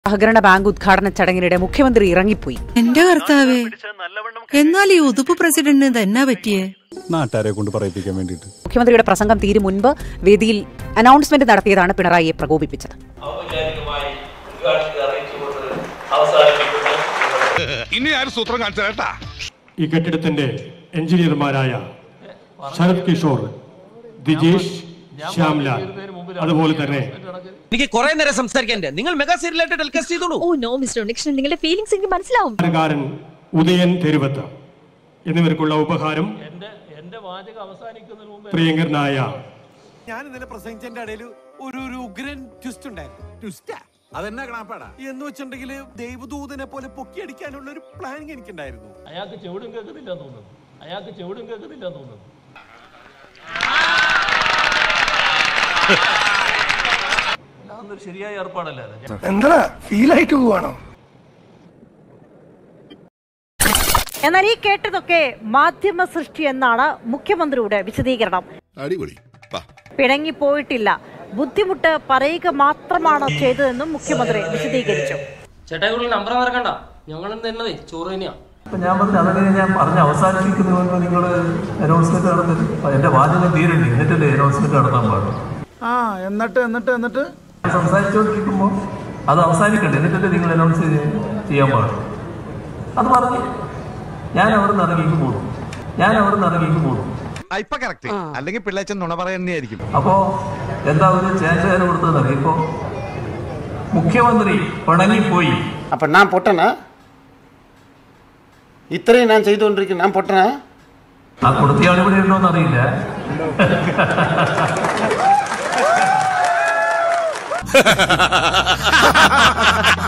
സഹകരണ ബാങ്ക് ഉദ്ഘാടന ചടങ്ങിനിടെ മുഖ്യമന്ത്രി ഇറങ്ങിപ്പോയി എന്റെ കർത്താവേ എന്നാൽ ഈ ഉതുപ്പ് പ്രസിഡന്റിന് ഇതെന്നാ പറ്റിയേ നാട്ടുകാരെ കൊണ്ട് പറയിപ്പിക്കാൻ വേണ്ടിയിട്ട് മുഖ്യമന്ത്രിയുടെ പ്രസംഗം തീരും മുൻപ് വേദിയിൽ അനൗൺസ്മെന്റ് നടത്തിയതാണ് പിണറായിയെ പ്രകോപിപ്പിച്ചത് ഔപചാരികമായി ഉദ്ഘാടനം അറിയിച്ചുകൊണ്ട് അവസാനിപ്പിക്കുന്നു ഇനി ആരും സൂത്രം കാണിച്ചു കേട്ടാ ഈ കെട്ടിടത്തിന്റെ എഞ്ചിനീയർമാരായ ശരത് കിഷോർ ദിജേഷ് ശ്യാംലാൽ അതുപോലെ തന്നെ എനിക്ക് കുറെ നേരം സംസാരിക്കാൻ നിങ്ങൾ മെഗാ സീരിയലായിട്ട് ടെലികാസ്റ്റ് ചെയ്തോളൂ ഓ നോ മിസ്റ്റർ ഉണ്ണികൃഷ്ണൻ നിങ്ങളുടെ ഫീലിംഗ്സ് എനിക്ക് മനസ്സിലാവും കാരൻ ഉദയൻ തെരുവത്ത് എന്നിവർക്കുള്ള ഉപഹാരം പ്രിയങ്കരനായ ഞാൻ ഇന്നലെ പ്രസംഗിച്ചതിന്റെ ഇടയിൽ ഒരു ഒരു ഉഗ്രൻ ട്വിസ്റ്റ് ഉണ്ടായിരുന്നു ട്വിസ്റ്റാ അതെന്നാ കണാപ്പാടാ എന്ന് വെച്ചിട്ടുണ്ടെങ്കിൽ ദൈവദൂതനെ പോലെ പൊക്കിയടിക്കാനുള്ള ഒരു പ്ലാനിങ് എനിക്കുണ്ടായിരുന്നു അയാൾക്ക് ചെവിടും കേൾക്കുന്നില്ല തോന്നുന്നു അയാൾക്ക് ചെവിടും കേൾക്കുന്നില്ല തോന്നുന്നു അതൊന്നൊരു ശരിയായ ഏർപ്പാടല്ലേ അത് എന്താ ഫീൽ ആയിട്ട് പോവാണോ എന്നാൽ ഈ കേട്ടതൊക്കെ മാധ്യമ സൃഷ്ടി എന്നാണ് മുഖ്യമന്ത്രിയുടെ വിശദീകരണം അടിപൊളി പിണങ്ങിപ്പോയിട്ടില്ല ബുദ്ധിമുട്ട് പറയുക മാത്രമാണ് ചെയ്തതെന്നും മുഖ്യമന്ത്രി വിശദീകരിച്ചു ചേട്ടായി കൂടുതൽ നമ്പർ മറക്കണ്ട ഞങ്ങളും തന്നതേ ചോറ് തന്നെയാ അപ്പൊ ഞാൻ പറഞ്ഞു അതൊക്കെ ഞാൻ പറഞ്ഞ് അവസാനിപ്പിക്കുന്ന മുൻപ് നിങ്ങൾ അനൗൺസ്മെന്റ് നടത്തരുത് എന്റെ വാചകം തീരണ്ടേ എന്നിട്ടല്ലേ അനൗൺസ്മെന്റ് നടത്താൻ പാടും ആ എന്നിട്ട് എന്നിട്ട് എന്നിട്ട് സംസാരിച്ചുകൊണ്ടിരിക്കുമ്പോൾ അത് അവസാനിക്കണ്ടേ എന്നിട്ടല്ലേ നിങ്ങൾ അനൗൺസ് ചെയ്യാൻ പാടും അത് പറഞ്ഞു ഞാൻ അവിടെ നിന്ന് ഇറങ്ങിക്ക് പോകും ഞാൻ അവിടെ നിന്ന് ഇറങ്ങിക്ക് പോകും ഇപ്പൊ കറക്റ്റ് അല്ലെങ്കിൽ പിള്ളേച്ചൻ നുണ പറയുന്നതായിരിക്കും അപ്പോ എന്താ ഒരു ചേഞ്ച് കൊടുത്തത് ഇപ്പോ മുഖ്യമന്ത്രി പിണങ്ങിപ്പോയി அப்போ நான் பொட்டனா இத்தனையும் நான் செய்து கொண்டிருக்கேன் நான் பொட்டனா ആ കൊടുത്തയാൾ ഇവിടെ ഉണ്ടോന്ന് അറിയില്ല